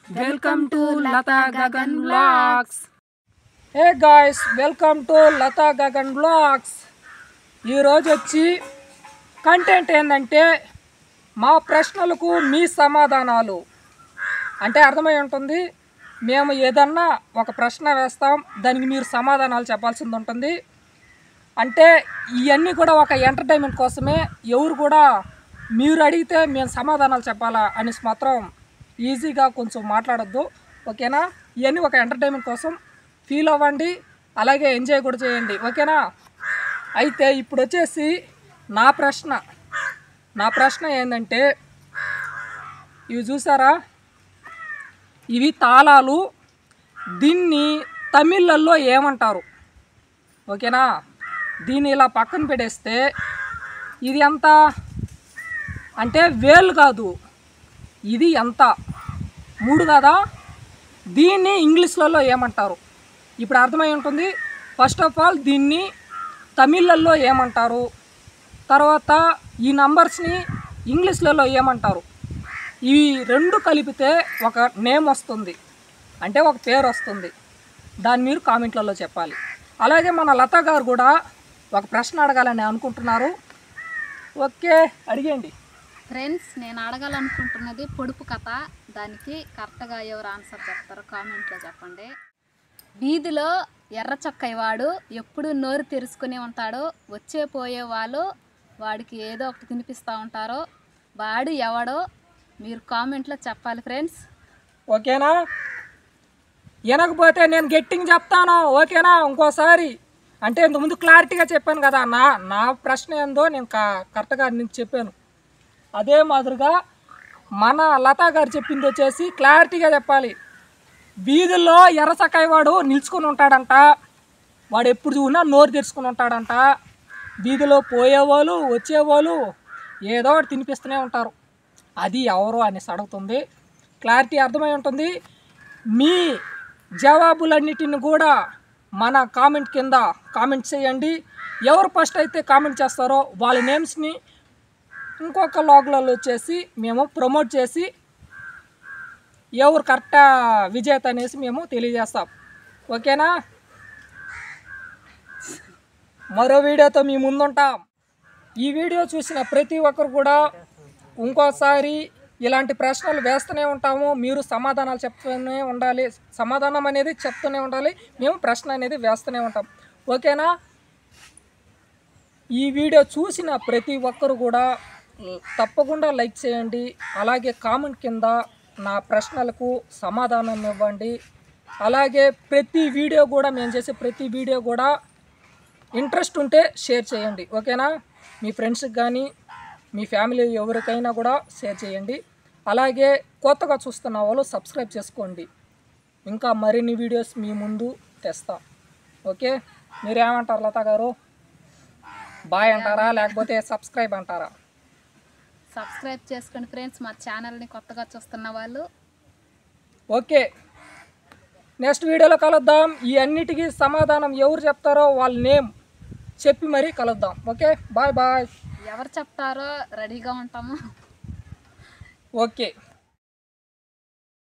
welcome to Latha Gagan blogs hey guys welcome to Latha Gagan blogs ఈరోజు వచ్చి content ఏంటంటే మా ప్రశ్నలకు మీ సమాధానాలు అంటే అర్థమై ఉంటుంది మేము ఏదన్నా ఒక ప్రశ్న వేస్తాం దానికి మీరు సమాధానాలు చెప్పాల్సింది ఉంటుంది అంటే ఇవన్నీ కూడా ఒక ఎంటర్టైన్మెంట్ కోసమే ఎవరు కూడా మీరు అడిగితే మేము సమాధానాలు చెప్పాలా అనేసి మాత్రం ఈజీగా కొంచెం మాట్లాడొద్దు ఓకేనా ఇవన్నీ ఒక ఎంటర్టైన్మెంట్ కోసం ఫీల్ అవ్వండి అలాగే ఎంజాయ్ కూడా చేయండి ఓకేనా అయితే ఇప్పుడు వచ్చేసి నా ప్రశ్న నా ప్రశ్న ఏంటంటే ఇవి చూసారా ఇవి తాళాలు దీన్ని తమిళ్లలో ఏమంటారు ఓకేనా దీన్ని ఇలా పక్కన పెట్టేస్తే ఇది ఎంత అంటే వేలు కాదు ఇది ఎంత మూడు కదా దీన్ని ఇంగ్లీష్లలో ఏమంటారు ఇప్పుడు అర్థమై ఉంటుంది ఫస్ట్ ఆఫ్ ఆల్ దీన్ని తమిళ్లలో ఏమంటారు తర్వాత ఈ నంబర్స్ని ఇంగ్లీష్లలో ఏమంటారు ఇవి రెండు కలిపితే ఒక నేమ్ వస్తుంది అంటే ఒక పేరు వస్తుంది దాన్ని మీరు కామెంట్లలో చెప్పాలి అలాగే మన లత గారు కూడా ఒక ప్రశ్న అడగాలని అనుకుంటున్నారు ఓకే అడిగండి ఫ్రెండ్స్ నేను అడగాలనుకుంటున్నది పొడుపు కథ దానికి కరెక్ట్గా ఎవరు ఆన్సర్ చెప్తారో కామెంట్లో చెప్పండి వీధిలో ఎర్ర చొక్కయ్య వాడు ఎప్పుడు నోరు తెరుచుకుని ఉంటాడో వచ్చే పోయే వాళ్ళు వాడికి ఏదో ఒకటి తినిపిస్తూ ఉంటారో వాడు ఎవడో మీరు కామెంట్లో చెప్పాలి ఫ్రెండ్స్ ఓకేనా వినకపోతే నేను గట్టింగ్ చెప్తాను ఓకేనా ఇంకోసారి అంటే ఇంతకుముందు క్లారిటీగా చెప్పాను కదా నా నా ప్రశ్న ఏందో నేను క- కరెక్ట్గా నీకు చెప్పాను అదే మాదిరిగా మన లతా గారు చెప్పింది వచ్చేసి క్లారిటీగా చెప్పాలి వీధుల్లో ఎర్రసకాయ వాడు నిల్చుకొని ఉంటాడంట వాడు ఎప్పుడు చూసినా నోరు తెరుచుకుని ఉంటాడంట వీధిలో పోయేవాళ్ళు వచ్చేవాళ్ళు ఏదో ఒకటి తినిపిస్తూనే ఉంటారు అది ఎవరు అనేసి అడుగుతుంది క్లారిటీ అర్థమై ఉంటుంది మీ జవాబులన్నిటిని కూడా మన కామెంట్ కింద కామెంట్ చేయండి ఎవరు ఫస్ట్ అయితే కామెంట్ చేస్తారో వాళ్ళ నేమ్స్ని ఇంకొక లాగ్లలో వచ్చేసి మేము ప్రమోట్ చేసి ఎవరు కరెక్ట్ విజేత అనేసి మేము తెలియజేస్తాం ఓకేనా మరో వీడియోతో మీ ముందుంటాం ఈ వీడియో చూసిన ప్రతి ఒక్కరు కూడా ఇంకోసారి ఇలాంటి ప్రశ్నలు వేస్తూనే ఉంటాము మీరు సమాధానాలు చెప్తూనే ఉండాలి సమాధానం అనేది చెప్తూనే ఉండాలి మేము ప్రశ్న అనేది వేస్తూనే ఉంటాం ఓకేనా ఈ వీడియో చూసిన ప్రతి ఒక్కరు కూడా ల్- తప్పకుండా లైక్ చేయండి అలాగే కామెంట్ కింద నా ప్రశ్నలకు సమాధానం ఇవ్వండి అలాగే ప్రతి వీడియో కూడా మేము చేసే ప్రతి వీడియో కూడా ఇంట్రెస్ట్ ఉంటే షేర్ చేయండి ఓకేనా మీ ఫ్రెండ్స్కి కానీ మీ ఫ్యామిలీ ఎవరికైనా కూడా షేర్ చేయండి అలాగే కొత్తగా చూస్తున్న వాళ్ళు సబ్స్క్రైబ్ చేసుకోండి ఇంకా మరిన్ని వీడియోస్ మీ ముందు తెస్తాం ఓకే మీరేమంటారు లతా గారు బాయ్ అంటారా లేకపోతే సబ్స్క్రైబ్ అంటారా సబ్స్క్రైబ్ చేసుకోండి ఫ్రెండ్స్ మా ఛానల్ని కొత్తగా చూస్తున్న వాళ్ళు ఓకే నెక్స్ట్ వీడియోలో కలుద్దాం ఈ అన్నిటికీ సమాధానం ఎవరు చెప్తారో వాళ్ళ నేమ్ చెప్పి మరీ కలుద్దాం ఓకే బాయ్ బాయ్ ఎవరు చెప్తారో రెడీగా ఉంటాము ఓకే